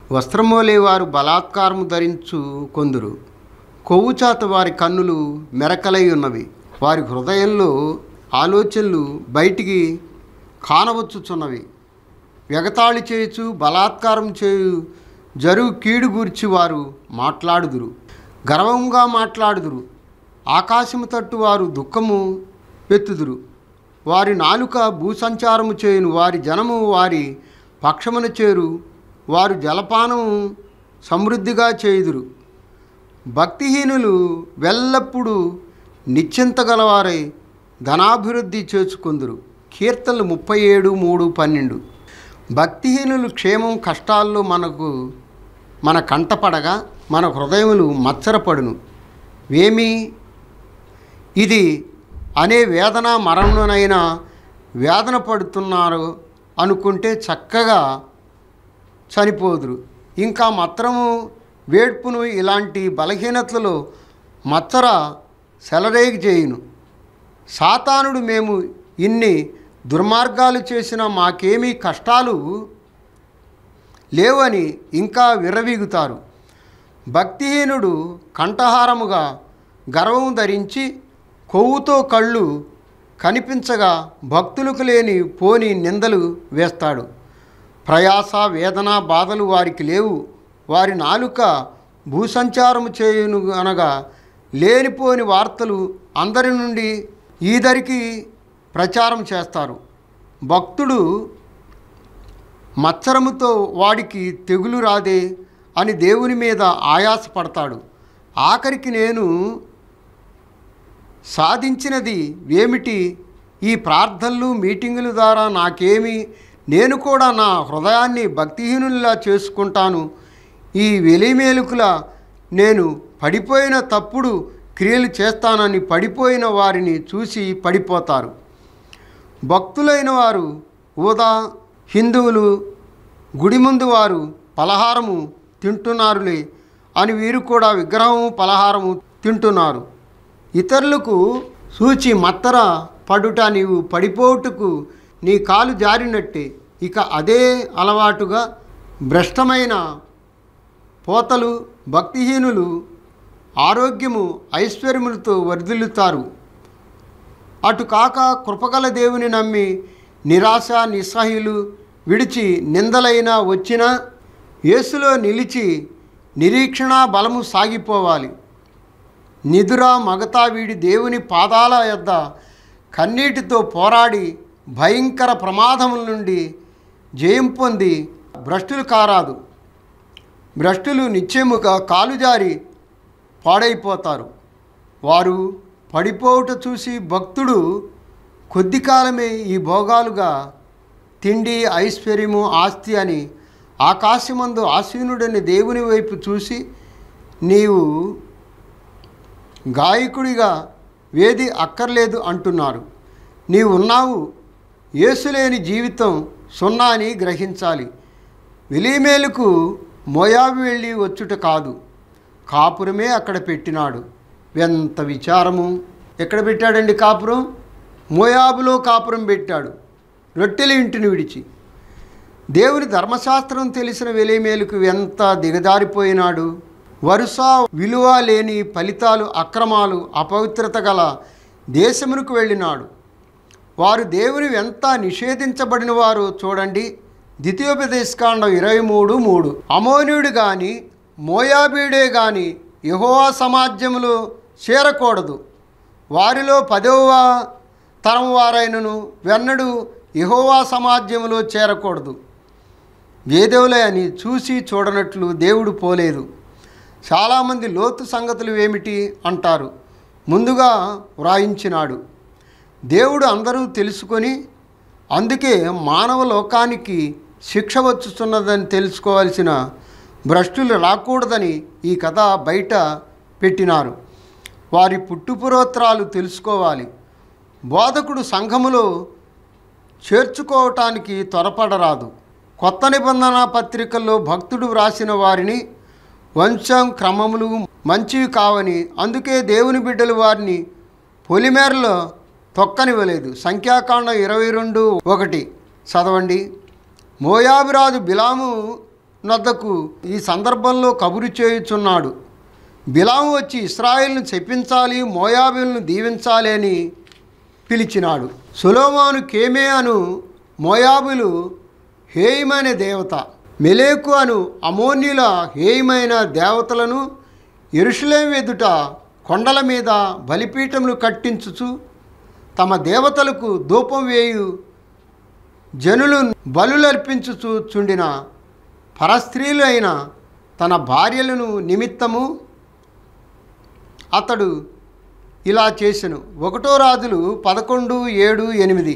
వస్త్రమోలే వారు బలాత్కారము ధరించు కొందురు కొవ్వు చేత వారి కన్నులు మెరకలై ఉన్నవి వారి హృదయంలో ఆలోచనలు బయటికి కానవచ్చుచున్నవి ఎగతాళి చేయొచ్చు బలాత్కారం చేయు జరుగు కీడు గూర్చి వారు మాట్లాడుదురు గర్వంగా మాట్లాడుదురు ఆకాశము తట్టు వారు దుఃఖము ఎత్తుదురు వారి నాలుక భూసంచారము చేయును వారి జనము వారి పక్షమున చేరు వారు జలపానము సమృద్ధిగా చేయుదురు భక్తిహీనులు వెల్లప్పుడూ నిశ్చింతగలవారై ధనాభివృద్ధి చేసుకొందురు కీర్తనలు ముప్పై ఏడు మూడు పన్నెండు భక్తిహీనులు క్షేమం కష్టాల్లో మనకు మన కంటపడగా మన హృదయములు మచ్చరపడును ఏమి ఇది అనే వేదన మరణనైనా వేదన పడుతున్నారు అనుకుంటే చక్కగా చనిపోదురు ఇంకా మత్రము వేడ్పును ఇలాంటి బలహీనతలలో మచ్చర సెలరేగి చేయును సాతానుడు మేము ఇన్ని దుర్మార్గాలు చేసిన మాకేమీ కష్టాలు లేవని ఇంకా విర్రవీగుతారు భక్తిహీనుడు కంఠహారముగా గర్వం ధరించి కొవ్వుతో కళ్ళు కనిపించగా భక్తులకు లేని పోని నిందలు వేస్తాడు ప్రయాస వేదన బాధలు వారికి లేవు వారి నాలుక భూసంచారము చేయును అనగా లేనిపోని వార్తలు అందరి నుండి ఈదరికి ప్రచారం చేస్తారు భక్తుడు మత్సరముతో వాడికి తెగులు రాదే అని దేవుని మీద ఆయాసపడతాడు ఆఖరికి నేను సాధించినది ఏమిటి ఈ ప్రార్థనలు మీటింగుల ద్వారా నాకేమి నేను కూడా నా హృదయాన్ని భక్తిహీనుల్లా చేసుకుంటాను ఈ వెలిమేలుకుల నేను పడిపోయిన తప్పుడు క్రియలు చేస్తానని పడిపోయిన వారిని చూసి పడిపోతారు భక్తులైన వారు ఊదా హిందువులు గుడి ముందు వారు పలహారము తింటున్నారులే అని వీరు కూడా విగ్రహము పలహారము తింటున్నారు ఇతరులకు సూచి మత్తర పడుట నీవు పడిపోటుకు నీ కాలు జారినట్టే ఇక అదే అలవాటుగా భ్రష్టమైన పోతలు భక్తిహీనులు ఆరోగ్యము ఐశ్వర్యములతో వర్ధిల్లుతారు అటు కాక కృపగల దేవుని నమ్మి నిరాశ నిస్సహ్యులు విడిచి నిందలైనా వచ్చినా యేసులో నిలిచి నిరీక్షణ బలము సాగిపోవాలి నిదుర మగతా వీడి దేవుని పాదాల యొద్ద కన్నీటితో పోరాడి భయంకర ప్రమాదముల నుండి జయం పొంది భ్రష్టులు కారాదు భ్రష్టులు నిత్యముగా కాలుజారి పాడైపోతారు వారు పడిపోవుట చూసి భక్తుడు కొద్ది కాలమే ఈ భోగాలుగా తిండి ఐశ్వర్యము ఆస్తి అని ఆకాశమందు ఆసీనుడని దేవుని వైపు చూసి నీవు గాయకుడిగా వేది అక్కర్లేదు అంటున్నారు నీవు ఉన్నావు యేసులేని జీవితం సున్నా అని గ్రహించాలి విలీమేలుకు మోయాబు వెళ్ళి వచ్చుట కాదు కాపురమే అక్కడ పెట్టినాడు ఎంత విచారము ఎక్కడ పెట్టాడండి కాపురం మోయాబులో కాపురం పెట్టాడు రొట్టెల ఇంటిని విడిచి దేవుని ధర్మశాస్త్రం తెలిసిన వెలిమేలుకు ఎంత దిగజారిపోయినాడు వరుస విలువ లేని ఫలితాలు అక్రమాలు అపవిత్రత గల దేశమునకు వెళ్ళినాడు వారు దేవుని ఎంత నిషేధించబడిన వారు చూడండి ద్వితీయోపదేశకాండం ఇరవై మూడు మూడు అమోనీయుడు కానీ మోయాబీడే కానీ యహోవా సమాజంలో చేరకూడదు వారిలో పదవ తరం వారైనను వెన్నడు యహోవా సమాజంలో చేరకూడదు వేదేవులే అని చూసి చూడనట్లు దేవుడు పోలేదు చాలామంది లోతు సంగతులు ఏమిటి అంటారు ముందుగా వ్రాయించినాడు దేవుడు అందరూ తెలుసుకొని అందుకే మానవ లోకానికి శిక్ష వచ్చుతున్నదని తెలుసుకోవాల్సిన భ్రష్టులు రాకూడదని ఈ కథ బయట పెట్టినారు వారి పుట్టుపురోత్రాలు తెలుసుకోవాలి బోధకుడు సంఘములో చేర్చుకోవటానికి త్వరపడరాదు కొత్త నిబంధన పత్రికల్లో భక్తుడు వ్రాసిన వారిని వంశం క్రమములు మంచివి కావని అందుకే దేవుని బిడ్డలు వారిని పొలిమేరలో తొక్కనివ్వలేదు సంఖ్యాకాండం ఇరవై రెండు ఒకటి చదవండి మోయాబిరాజు బిలాము నొద్దకు ఈ సందర్భంలో కబురు చేయుచున్నాడు బిలాము వచ్చి ఇస్రాయేల్ను చెప్పించాలి మోయాబులను దీవించాలి అని పిలిచినాడు సులోమాను కేమే అను మోయాబులు హేయమైన దేవత మెలేకు అను అమోన్యుల హేయమైన దేవతలను ఎరుషులేం ఎదుట కొండల మీద బలిపీఠములు కట్టించుచు తమ దేవతలకు ధూపం వేయు జనులు బలులర్పించుచు చుండిన పరస్త్రీలు అయిన తన భార్యలను నిమిత్తము అతడు ఇలా చేసెను ఒకటో రాజులు పదకొండు ఏడు ఎనిమిది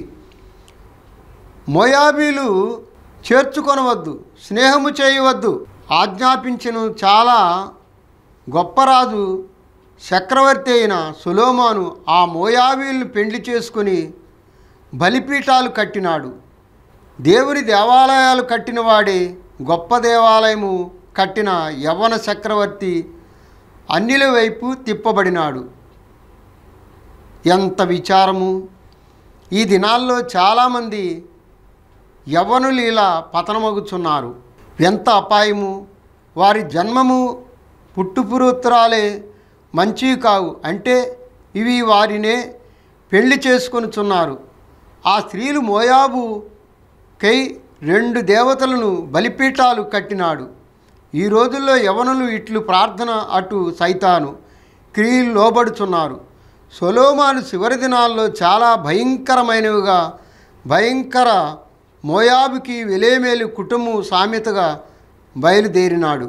మోయాబీలు చేర్చుకొనవద్దు స్నేహము చేయవద్దు ఆజ్ఞాపించను చాలా గొప్ప రాజు చక్రవర్తి అయిన సులోమాను ఆ మోయాబీలను పెండ్లి చేసుకుని బలిపీఠాలు కట్టినాడు దేవుని దేవాలయాలు కట్టినవాడే గొప్ప దేవాలయము కట్టిన యవ్వన చక్రవర్తి అన్నిల వైపు తిప్పబడినాడు ఎంత విచారము ఈ దినాల్లో చాలామంది యవ్వనులు ఇలా పతనమగుచున్నారు ఎంత అపాయము వారి జన్మము పుట్టుపురుత్తరాలే మంచివి కావు అంటే ఇవి వారినే పెళ్లి చేసుకొనుచున్నారు ఆ స్త్రీలు మోయాబు కై రెండు దేవతలను బలిపీఠాలు కట్టినాడు ఈ రోజుల్లో యవనులు ఇట్లు ప్రార్థన అటు సైతాను క్రియలు లోబడుచున్నారు సొలోమాను చివరి దినాల్లో చాలా భయంకరమైనవిగా భయంకర మోయాబుకి వెలేమేలు కుటుంబం సామెతగా బయలుదేరినాడు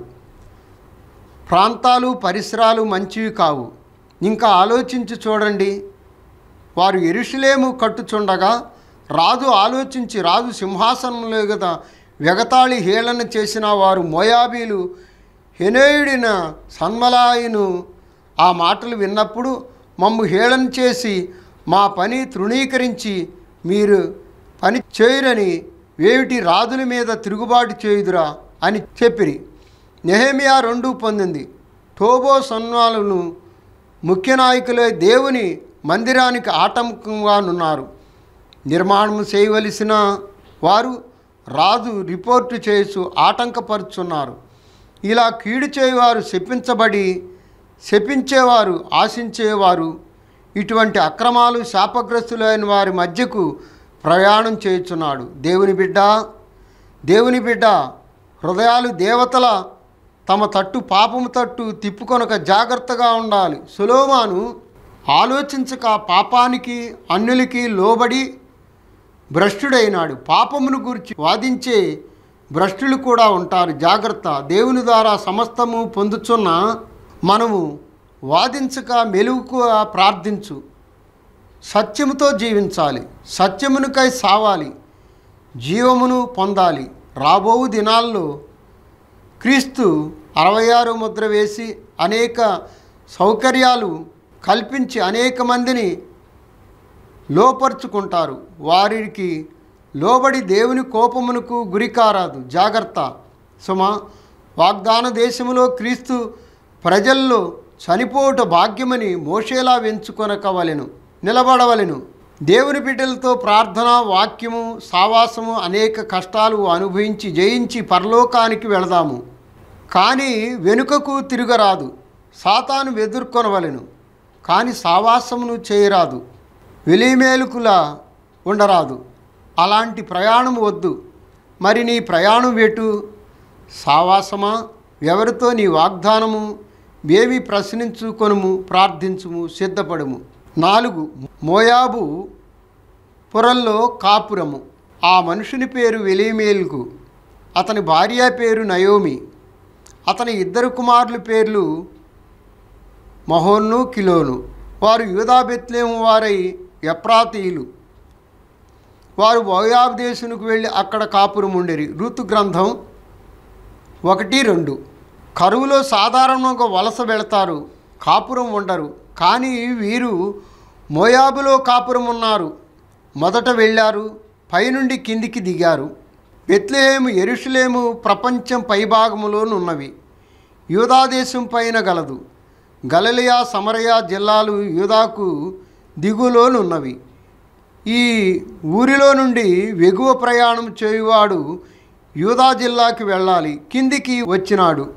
ప్రాంతాలు పరిసరాలు మంచివి కావు ఇంకా ఆలోచించి చూడండి వారు ఎరుషులేము కట్టుచుండగా రాజు ఆలోచించి రాజు సింహాసనంలో గత వెగతాళి హేళన చేసిన వారు మోయాబీలు హెనేయుడిన సన్మలాయును ఆ మాటలు విన్నప్పుడు మమ్ము హేళన చేసి మా పని తృణీకరించి మీరు పని చేయరని వేవిటి రాజుల మీద తిరుగుబాటు చేయుదురా అని చెప్పిరి నెహేమియా రెండు పొందింది టోబో సన్వాలను ముఖ్య నాయకులే దేవుని మందిరానికి ఆటంకంగానున్నారు నిర్మాణం చేయవలసిన వారు రాజు రిపోర్టు చేసు ఆటంకపరుచున్నారు ఇలా కీడు చేయవారు శపించబడి శపించేవారు ఆశించేవారు ఇటువంటి అక్రమాలు శాపగ్రస్తులైన వారి మధ్యకు ప్రయాణం చేయుచున్నాడు దేవుని బిడ్డ దేవుని బిడ్డ హృదయాలు దేవతల తమ తట్టు పాపము తట్టు తిప్పుకొనక జాగ్రత్తగా ఉండాలి సులోమాను ఆలోచించక పాపానికి అన్యులకి లోబడి భ్రష్టుడైనాడు పాపమును గురించి వాదించే భ్రష్టులు కూడా ఉంటారు జాగ్రత్త దేవుని ద్వారా సమస్తము పొందుచున్న మనము వాదించక మెలుగుగా ప్రార్థించు సత్యముతో జీవించాలి సత్యమునికై సావాలి జీవమును పొందాలి రాబోవు దినాల్లో క్రీస్తు అరవై ఆరు ముద్ర వేసి అనేక సౌకర్యాలు కల్పించి అనేక మందిని లోపరుచుకుంటారు వారికి లోబడి దేవుని కోపమునకు గురికారాదు జాగ్రత్త సుమ వాగ్దాన దేశములో క్రీస్తు ప్రజల్లో చనిపోవుట భాగ్యమని మోషేలా వెంచుకొనకవలెను నిలబడవలెను దేవుని బిడ్డలతో ప్రార్థన వాక్యము సావాసము అనేక కష్టాలు అనుభవించి జయించి పరలోకానికి వెళదాము కానీ వెనుకకు తిరగరాదు సాతాను ఎదుర్కొనవలెను కానీ సావాసమును చేయరాదు వెలిమేలుకులా ఉండరాదు అలాంటి ప్రయాణం వద్దు మరి నీ ప్రయాణం వెటు సావాసమా ఎవరితో నీ వాగ్దానము ఏమి ప్రశ్నించుకొనుము ప్రార్థించుము సిద్ధపడుము నాలుగు మోయాబు పురంలో కాపురము ఆ మనుషుని పేరు వెలిమేలుకు అతని భార్య పేరు నయోమి అతని ఇద్దరు కుమారుల పేర్లు మహోన్ను కిలోను వారు యూదా బెత్లేము వారై ఎప్రాతీయులు వారు మోయాబు దేశునికి వెళ్ళి అక్కడ కాపురం ఉండేరి ఋతు గ్రంథం ఒకటి రెండు కరువులో సాధారణంగా వలస వెళతారు కాపురం ఉండరు కానీ వీరు మోయాబులో కాపురం ఉన్నారు మొదట వెళ్ళారు పైనుండి కిందికి దిగారు బెత్లెహేము ఎరుషులేము ప్రపంచం పైభాగములోనున్నవి యూదాదేశం పైన గలదు గలలియా సమరయ జిల్లాలు యూదాకు దిగులోనున్నవి ఈ ఊరిలో నుండి వెగువ ప్రయాణం చేయువాడు యూదా జిల్లాకి వెళ్ళాలి కిందికి వచ్చినాడు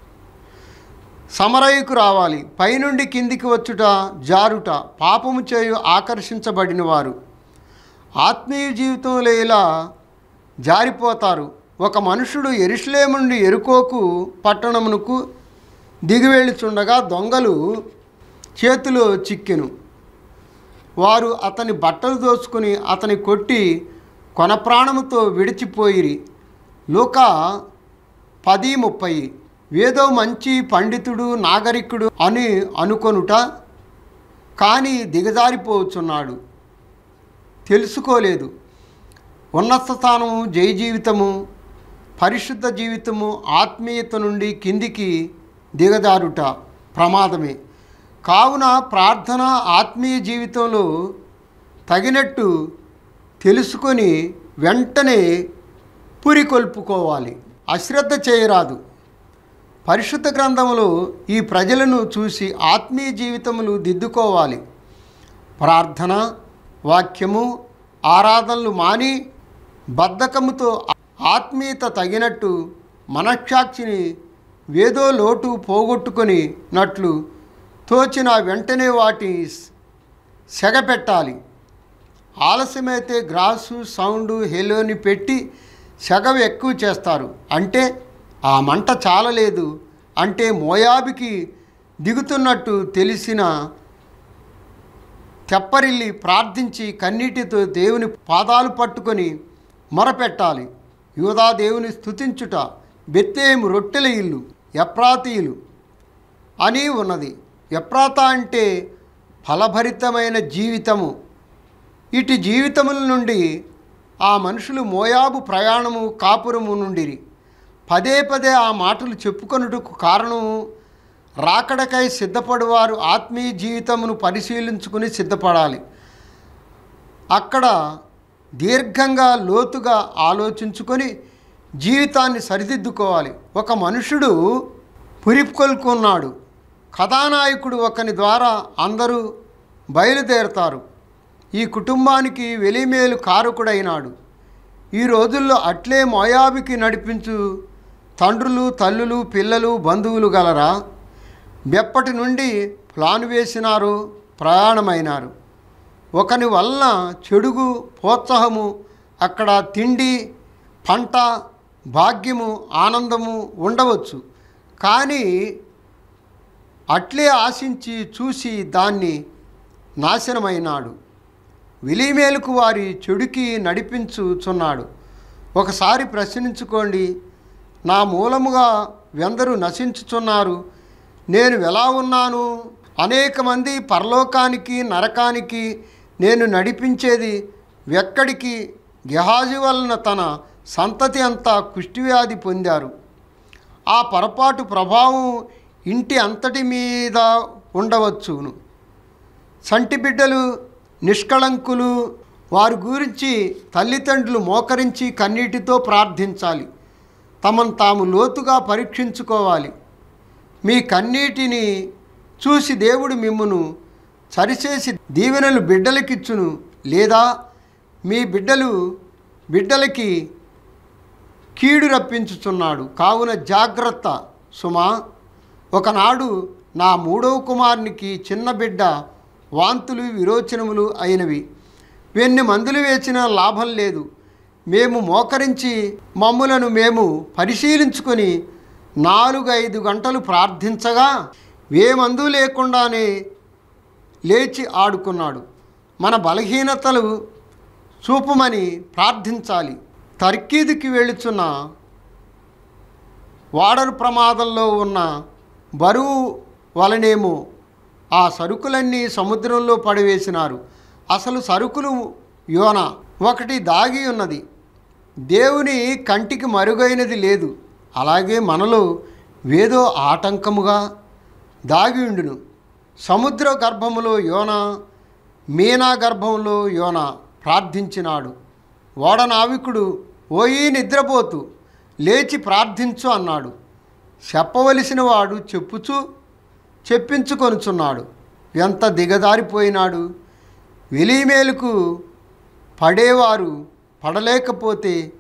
సమరయ్యకు రావాలి పైనుండి కిందికి వచ్చుట జారుట పాపము చేయు ఆకర్షించబడిన వారు ఆత్మీయ జీవితంలో ఇలా జారిపోతారు ఒక మనుషుడు ఎరుషులేము నుండి ఎరుకోకు పట్టణమునకు దిగివెళ్ళుచుండగా దొంగలు చేతిలో చిక్కెను వారు అతని బట్టలు దోచుకుని అతని కొట్టి కొన ప్రాణముతో విడిచిపోయిరి లూక పది ముప్పై ఏదో మంచి పండితుడు నాగరికుడు అని అనుకొనుట కానీ దిగజారిపోవచ్చున్నాడు తెలుసుకోలేదు ఉన్నత స్థానము జయ జీవితము పరిశుద్ధ జీవితము ఆత్మీయత నుండి కిందికి దిగజారుట ప్రమాదమే కావున ప్రార్థన ఆత్మీయ జీవితంలో తగినట్టు తెలుసుకొని వెంటనే పురికొల్పుకోవాలి అశ్రద్ధ చేయరాదు పరిశుద్ధ గ్రంథములో ఈ ప్రజలను చూసి ఆత్మీయ జీవితములు దిద్దుకోవాలి ప్రార్థన వాక్యము ఆరాధనలు మాని బద్ధకముతో ఆత్మీయత తగినట్టు మనక్షాక్షిని వేదో లోటు పోగొట్టుకొని నట్లు తోచిన వెంటనే వాటి సెగ పెట్టాలి ఆలస్యమైతే గ్రాసు సౌండు హెలోని పెట్టి సెగ ఎక్కువ చేస్తారు అంటే ఆ మంట చాలలేదు అంటే మోయాబికి దిగుతున్నట్టు తెలిసిన తెప్పరిల్లి ప్రార్థించి కన్నీటితో దేవుని పాదాలు పట్టుకొని మొరపెట్టాలి యూదా దేవుని స్తుతించుట బెత్తేము రొట్టెల ఇల్లు ఎప్రాతీయులు అని ఉన్నది ఎప్రాత అంటే ఫలభరితమైన జీవితము ఇటు జీవితముల నుండి ఆ మనుషులు మోయాబు ప్రయాణము కాపురము నుండిరి పదే పదే ఆ మాటలు చెప్పుకొనుటకు కారణము రాకడకై సిద్ధపడువారు ఆత్మీయ జీవితమును పరిశీలించుకుని సిద్ధపడాలి అక్కడ దీర్ఘంగా లోతుగా ఆలోచించుకొని జీవితాన్ని సరిదిద్దుకోవాలి ఒక మనుషుడు పురికొల్కున్నాడు కథానాయకుడు ఒకని ద్వారా అందరూ బయలుదేరతారు ఈ కుటుంబానికి వెలిమేలు కారకుడైనాడు ఈ రోజుల్లో అట్లే మోయాబికి నడిపించు తండ్రులు తల్లులు పిల్లలు బంధువులు గలరా బెప్పటి నుండి ప్లాన్ వేసినారు ప్రయాణమైనారు ఒకని వలన చెడుగు ప్రోత్సాహము అక్కడ తిండి పంట భాగ్యము ఆనందము ఉండవచ్చు కానీ అట్లే ఆశించి చూసి దాన్ని నాశనమైనాడు విలీమేలుకు వారి చెడుకి నడిపించుచున్నాడు ఒకసారి ప్రశ్నించుకోండి నా మూలముగా వెందరూ నశించుచున్నారు నేను ఎలా ఉన్నాను అనేక మంది పరలోకానికి నరకానికి నేను నడిపించేది ఎక్కడికి గెహాజీ వలన తన సంతతి అంతా కుష్టివ్యాధి పొందారు ఆ పొరపాటు ప్రభావం ఇంటి అంతటి మీద ఉండవచ్చును సంటి బిడ్డలు నిష్కళంకులు వారి గురించి తల్లిదండ్రులు మోకరించి కన్నీటితో ప్రార్థించాలి తమను తాము లోతుగా పరీక్షించుకోవాలి మీ కన్నీటిని చూసి దేవుడు మిమ్మును సరిచేసి దీవెనలు బిడ్డలకిచ్చును లేదా మీ బిడ్డలు బిడ్డలకి కీడు రప్పించుచున్నాడు కావున జాగ్రత్త సుమా ఒకనాడు నా మూడవ కుమారునికి చిన్న బిడ్డ వాంతులు విరోచనములు అయినవి వెన్ని మందులు వేసిన లాభం లేదు మేము మోకరించి మమ్ములను మేము పరిశీలించుకొని నాలుగు ఐదు గంటలు ప్రార్థించగా ఏ మందు లేకుండానే లేచి ఆడుకున్నాడు మన బలహీనతలు చూపమని ప్రార్థించాలి తర్కీదుకి వెళుచున్న వాడరు ప్రమాదంలో ఉన్న బరువు వలనేమో ఆ సరుకులన్నీ సముద్రంలో పడివేసినారు అసలు సరుకులు యోన ఒకటి దాగి ఉన్నది దేవుని కంటికి మరుగైనది లేదు అలాగే మనలో వేదో ఆటంకముగా దాగి ఉండును సముద్ర గర్భములో యోన మీనా గర్భంలో యోన ప్రార్థించినాడు ఓడనావికుడు ఓయి నిద్రపోతూ లేచి ప్రార్థించు అన్నాడు చెప్పవలసిన వాడు చెప్పుచూ చెప్పించుకొనుచున్నాడు ఎంత దిగదారిపోయినాడు వెలిమేలుకు పడేవారు పడలేకపోతే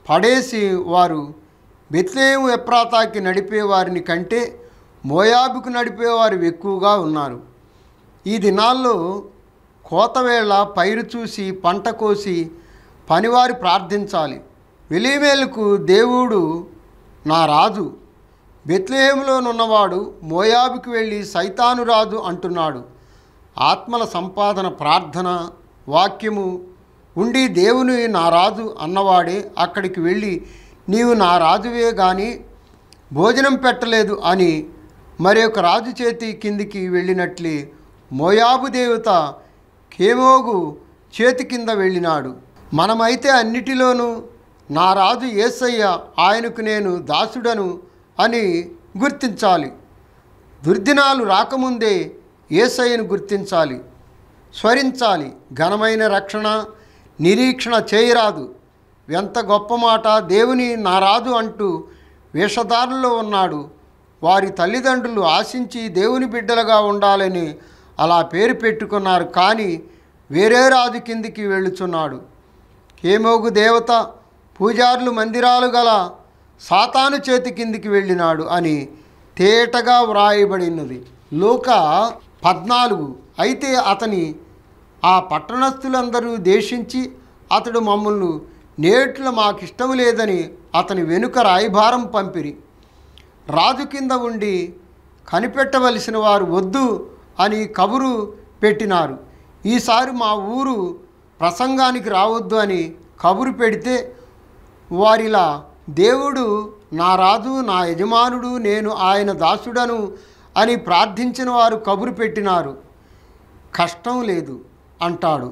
పడేసి వారు బెత్లేము ఎప్రాతాకి నడిపే వారిని కంటే మోయాబుకు నడిపేవారు ఎక్కువగా ఉన్నారు ఈ దినాల్లో కోతవేళ పైరు చూసి పంట కోసి పనివారి ప్రార్థించాలి వెలిమేలకు దేవుడు నా రాజు బెత్లేహంలోనున్నవాడు మోయాబుకి వెళ్ళి సైతాను రాజు అంటున్నాడు ఆత్మల సంపాదన ప్రార్థన వాక్యము ఉండి దేవుని నా రాజు అన్నవాడే అక్కడికి వెళ్ళి నీవు నా రాజువే గాని భోజనం పెట్టలేదు అని మరి ఒక రాజు చేతి కిందికి వెళ్ళినట్లే మోయాబు దేవత కేమోగు చేతి కింద వెళ్ళినాడు మనమైతే అన్నిటిలోనూ నా రాజు ఏసయ్య ఆయనకు నేను దాసుడను అని గుర్తించాలి దుర్దినాలు రాకముందే ఏసయ్యను గుర్తించాలి స్మరించాలి ఘనమైన రక్షణ నిరీక్షణ చేయరాదు ఎంత గొప్ప మాట దేవుని నా రాజు అంటూ వేషధారుల్లో ఉన్నాడు వారి తల్లిదండ్రులు ఆశించి దేవుని బిడ్డలుగా ఉండాలని అలా పేరు పెట్టుకున్నారు కానీ వేరే రాజు కిందికి వెళ్ళుచున్నాడు కేమోగు దేవత పూజారులు మందిరాలు గల సాతాను చేతి కిందికి వెళ్ళినాడు అని తేటగా వ్రాయబడినది లోక పద్నాలుగు అయితే అతని ఆ పట్టణస్థులందరూ దేశించి అతడు మమ్మల్ని నేట్లు మాకిష్టం లేదని అతని వెనుక రాయభారం పంపిరి రాజు కింద ఉండి కనిపెట్టవలసిన వారు వద్దు అని కబురు పెట్టినారు ఈసారి మా ఊరు ప్రసంగానికి రావద్దు అని కబురు పెడితే వారిలా దేవుడు నా రాజు నా యజమానుడు నేను ఆయన దాసుడను అని ప్రార్థించిన వారు కబురు పెట్టినారు కష్టం లేదు అంటాడు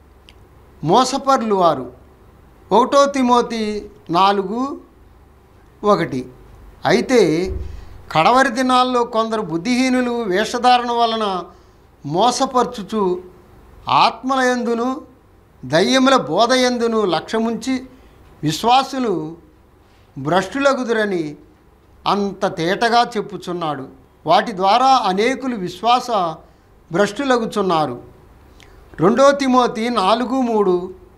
మోసపర్లు వారు ఒకటో తిమోతి నాలుగు ఒకటి అయితే కడవరి దినాల్లో కొందరు బుద్ధిహీనులు వేషధారణ వలన మోసపరచుచు ఆత్మల యందును దయ్యముల బోధ యందును లక్ష్యముంచి విశ్వాసులు భ్రష్టులగుదురని అంత తేటగా చెప్పుచున్నాడు వాటి ద్వారా అనేకులు విశ్వాస భ్రష్టులగుచున్నారు రెండో తిమోతి నాలుగు మూడు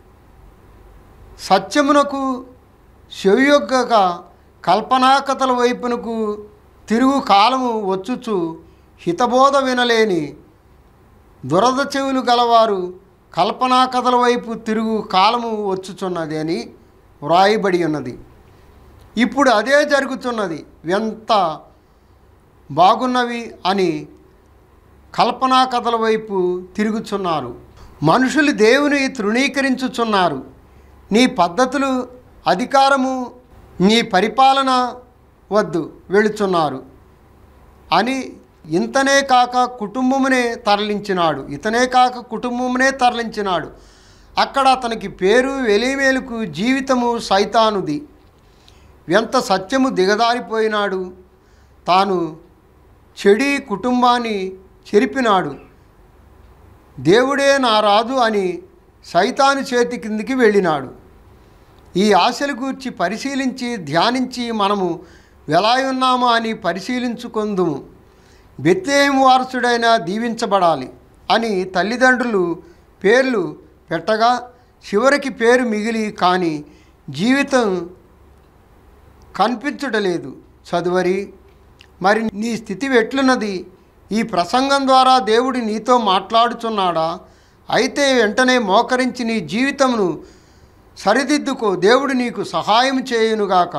సత్యమునకు చెవియొగ్గక కల్పనాకథల వైపునకు తిరుగు కాలము వచ్చుచు హితబోధ వినలేని దురద చెవులు గలవారు కల్పనా కథల వైపు తిరుగు కాలము వచ్చుచున్నది అని వ్రాయబడి ఉన్నది ఇప్పుడు అదే జరుగుతున్నది ఎంత బాగున్నవి అని కల్పనా కథల వైపు తిరుగుచున్నారు మనుషులు దేవుని తృణీకరించుచున్నారు నీ పద్ధతులు అధికారము నీ పరిపాలన వద్దు వెళుచున్నారు అని ఇంతనే కాక కుటుంబమునే తరలించినాడు ఇతనే కాక కుటుంబమునే తరలించినాడు అక్కడ అతనికి పేరు వెలివేలుకు జీవితము సైతానుది ఎంత సత్యము దిగదారిపోయినాడు తాను చెడి కుటుంబాన్ని చెరిపినాడు దేవుడే నా రాజు అని సైతాను చేతి కిందికి వెళ్ళినాడు ఈ ఆశల గూర్చి పరిశీలించి ధ్యానించి మనము ఎలా ఉన్నామో అని పరిశీలించుకుందుము బెత్తేం వారసుడైన దీవించబడాలి అని తల్లిదండ్రులు పేర్లు పెట్టగా చివరికి పేరు మిగిలి కానీ జీవితం కనిపించడలేదు చదువరి మరి నీ స్థితి ఎట్లున్నది ఈ ప్రసంగం ద్వారా దేవుడు నీతో మాట్లాడుచున్నాడా అయితే వెంటనే మోకరించి నీ జీవితమును సరిదిద్దుకో దేవుడు నీకు సహాయం చేయునుగాక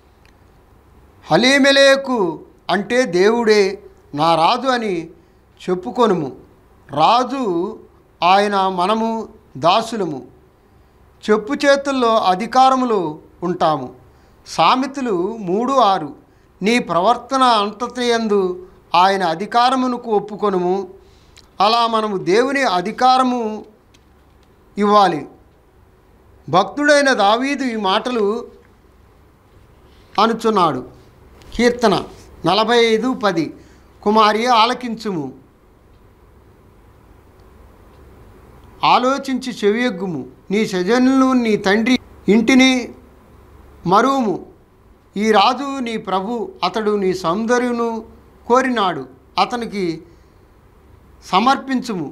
హలీమెలేకు అంటే దేవుడే నా రాజు అని చెప్పుకొనుము రాజు ఆయన మనము దాసులము చెప్పు చేతుల్లో అధికారములు ఉంటాము సామెతలు మూడు ఆరు నీ ప్రవర్తన అంతయందు ఆయన అధికారమునకు ఒప్పుకొనుము అలా మనము దేవుని అధికారము ఇవ్వాలి భక్తుడైన దావీదు ఈ మాటలు అనుచున్నాడు కీర్తన నలభై ఐదు పది కుమారి ఆలకించుము ఆలోచించి చెవియొగ్గుము నీ సజనులు నీ తండ్రి ఇంటిని మరువుము ఈ రాజు నీ ప్రభు అతడు నీ సౌందర్యను కోరినాడు అతనికి సమర్పించుము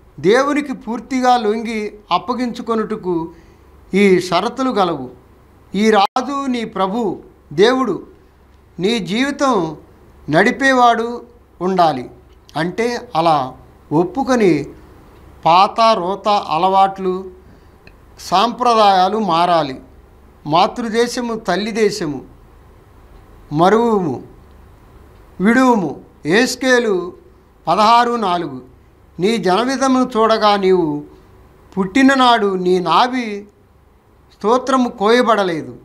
దేవునికి పూర్తిగా లొంగి అప్పగించుకొనుటకు ఈ షరతులు గలవు ఈ రాజు నీ ప్రభు దేవుడు నీ జీవితం నడిపేవాడు ఉండాలి అంటే అలా ఒప్పుకొని పాత రోత అలవాట్లు సాంప్రదాయాలు మారాలి మాతృదేశము తల్లి దేశము మరువుము విడువుము ఏస్కేలు పదహారు నాలుగు నీ జనవిధమును చూడగా నీవు పుట్టిననాడు నీ నాభి స్తోత్రము కోయబడలేదు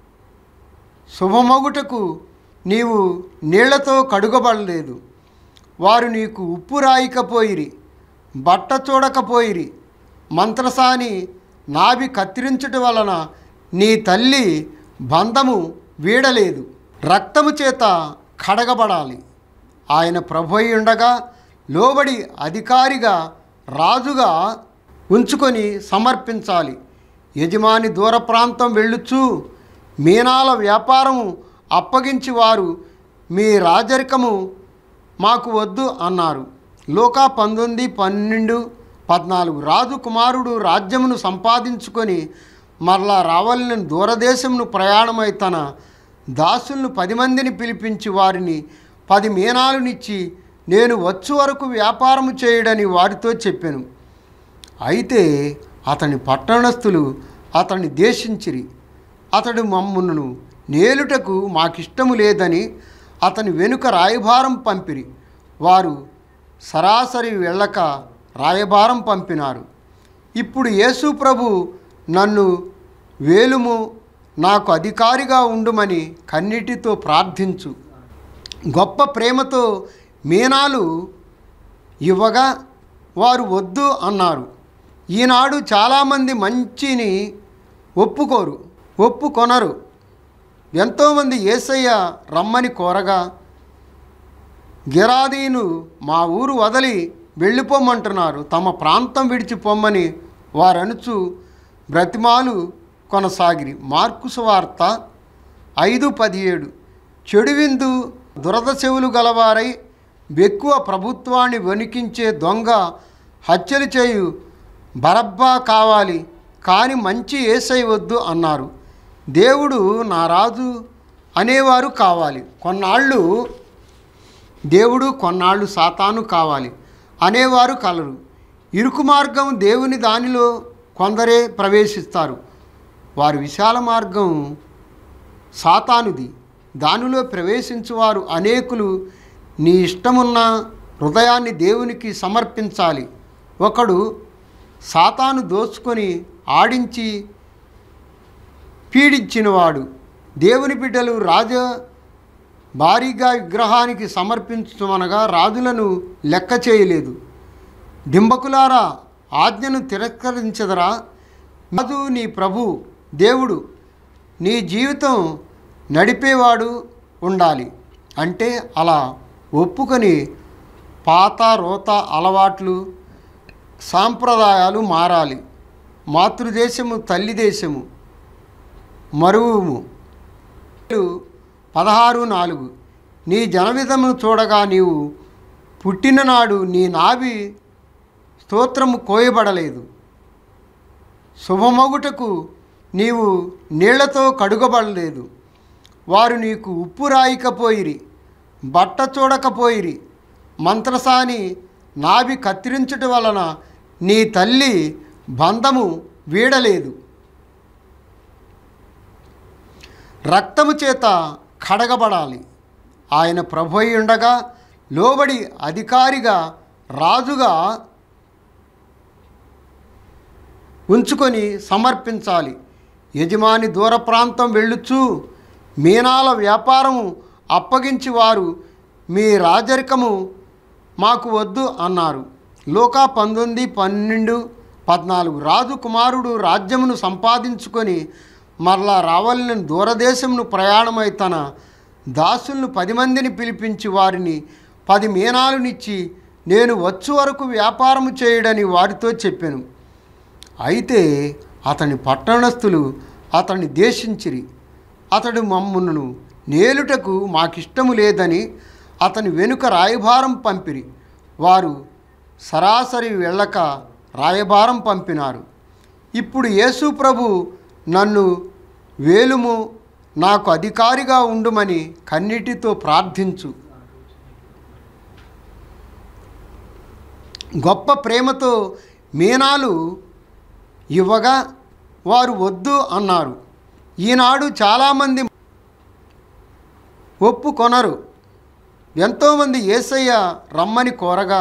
శుభమగుటకు నీవు నీళ్లతో కడుగబడలేదు వారు నీకు ఉప్పు రాయికపోయిరి బట్ట చూడకపోయిరి మంత్రసాని నాభి కత్తిరించుట వలన నీ తల్లి బంధము వీడలేదు రక్తము చేత కడగబడాలి ఆయన ప్రభు అయి ఉండగా లోబడి అధికారిగా రాజుగా ఉంచుకొని సమర్పించాలి యజమాని దూర ప్రాంతం వెళ్ళుచు మీనాల వ్యాపారము అప్పగించి వారు మీ రాజరికము మాకు వద్దు అన్నారు లోకా పంతొమ్మిది పన్నెండు పద్నాలుగు రాజు కుమారుడు రాజ్యమును సంపాదించుకొని మరలా రావాలని దూరదేశమును ప్రయాణమై తన దాసులను పది మందిని పిలిపించి వారిని పది మీనాలునిచ్చి నేను వచ్చు వరకు వ్యాపారము చేయడని వారితో చెప్పాను అయితే అతని పట్టణస్థులు అతన్ని దేశించిరి అతడు మమ్మును నేలుటకు మాకిష్టము లేదని అతని వెనుక రాయభారం పంపిరి వారు సరాసరి వెళ్ళక రాయభారం పంపినారు ఇప్పుడు యేసు ప్రభు నన్ను వేలుము నాకు అధికారిగా ఉండుమని కన్నిటితో ప్రార్థించు గొప్ప ప్రేమతో మీనాలు ఇవ్వగా వారు వద్దు అన్నారు ఈనాడు చాలామంది మంచిని ఒప్పుకోరు ఒప్పుకొనరు ఎంతోమంది ఏసయ్య రమ్మని కోరగా గిరాదీను మా ఊరు వదిలి వెళ్ళిపోమంటున్నారు తమ ప్రాంతం విడిచిపోమ్మని వారనుచు బ్రతిమాలు కొనసాగిరి మార్కు సువార్త ఐదు పదిహేడు చెడు విందు దురద చెవులు గలవారై ఎక్కువ ప్రభుత్వాన్ని వణికించే దొంగ హత్యలు చేయు బరబ్బా కావాలి కానీ మంచి ఏసై వద్దు అన్నారు దేవుడు నా రాజు అనేవారు కావాలి కొన్నాళ్ళు దేవుడు కొన్నాళ్ళు సాతాను కావాలి అనేవారు కలరు ఇరుకు మార్గం దేవుని దానిలో కొందరే ప్రవేశిస్తారు వారి విశాల మార్గం సాతానుది దానిలో ప్రవేశించువారు అనేకులు నీ ఇష్టమున్న హృదయాన్ని దేవునికి సమర్పించాలి ఒకడు సాతాను దోచుకొని ఆడించి పీడించినవాడు దేవుని బిడ్డలు రాజ భారీగా విగ్రహానికి సమర్పించమనగా రాజులను లెక్క చేయలేదు డింబకులారా ఆజ్ఞను తిరస్కరించదరా రాజు నీ ప్రభు దేవుడు నీ జీవితం నడిపేవాడు ఉండాలి అంటే అలా ఒప్పుకొని పాత రోత అలవాట్లు సాంప్రదాయాలు మారాలి మాతృదేశము తల్లి దేశము మరువుము పదహారు నాలుగు నీ జనవిధమును చూడగా నీవు పుట్టిననాడు నీ నాభి స్తోత్రము కోయబడలేదు శుభమగుటకు నీవు నీళ్లతో కడుగబడలేదు వారు నీకు ఉప్పు రాయికపోయిరి బట్ట చూడకపోయిరి మంత్రసాని నాభి కత్తిరించుట వలన నీ తల్లి బంధము వీడలేదు రక్తము చేత కడగబడాలి ఆయన ప్రభు అయి ఉండగా లోబడి అధికారిగా రాజుగా ఉంచుకొని సమర్పించాలి యజమాని దూర ప్రాంతం వెళ్ళుచు మీనాల వ్యాపారము అప్పగించి వారు మీ రాజరికము మాకు వద్దు అన్నారు లోకా పంతొమ్మిది పన్నెండు పద్నాలుగు రాజు కుమారుడు రాజ్యమును సంపాదించుకొని మరలా రావాలని దూరదేశమును ప్రయాణమై తన దాసులను పది మందిని పిలిపించి వారిని పది మీనాలునిచ్చి నేను వచ్చు వరకు వ్యాపారము చేయడని వారితో చెప్పాను అయితే అతని పట్టణస్థులు అతన్ని దేశించిరి అతడు మమ్మును నేలుటకు మాకిష్టము లేదని అతని వెనుక రాయభారం పంపిరి వారు సరాసరి వెళ్ళక రాయభారం పంపినారు ఇప్పుడు యేసు ప్రభు నన్ను వేలుము నాకు అధికారిగా ఉండుమని కన్నిటితో ప్రార్థించు గొప్ప ప్రేమతో మీనాలు ఇవ్వగా వారు వద్దు అన్నారు ఈనాడు చాలామంది ఒప్పుకొనరు ఎంతోమంది ఏసయ్య రమ్మని కోరగా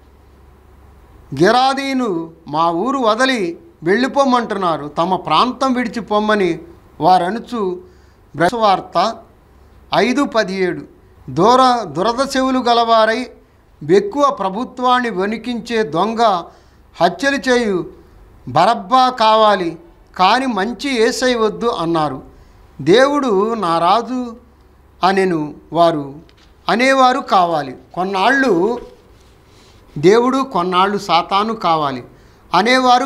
గిరాదీను మా ఊరు వదిలి వెళ్ళిపోమంటున్నారు తమ ప్రాంతం విడిచిపోమ్మని వారనుచు వార్త ఐదు పదిహేడు దూర దురద చెవులు గలవారై ఎక్కువ ప్రభుత్వాన్ని వణికించే దొంగ హత్యలు చేయు బరబ్బా కావాలి కానీ మంచి ఏసై వద్దు అన్నారు దేవుడు నా రాజు అనెను వారు అనేవారు కావాలి కొన్నాళ్ళు దేవుడు కొన్నాళ్ళు సాతాను కావాలి అనేవారు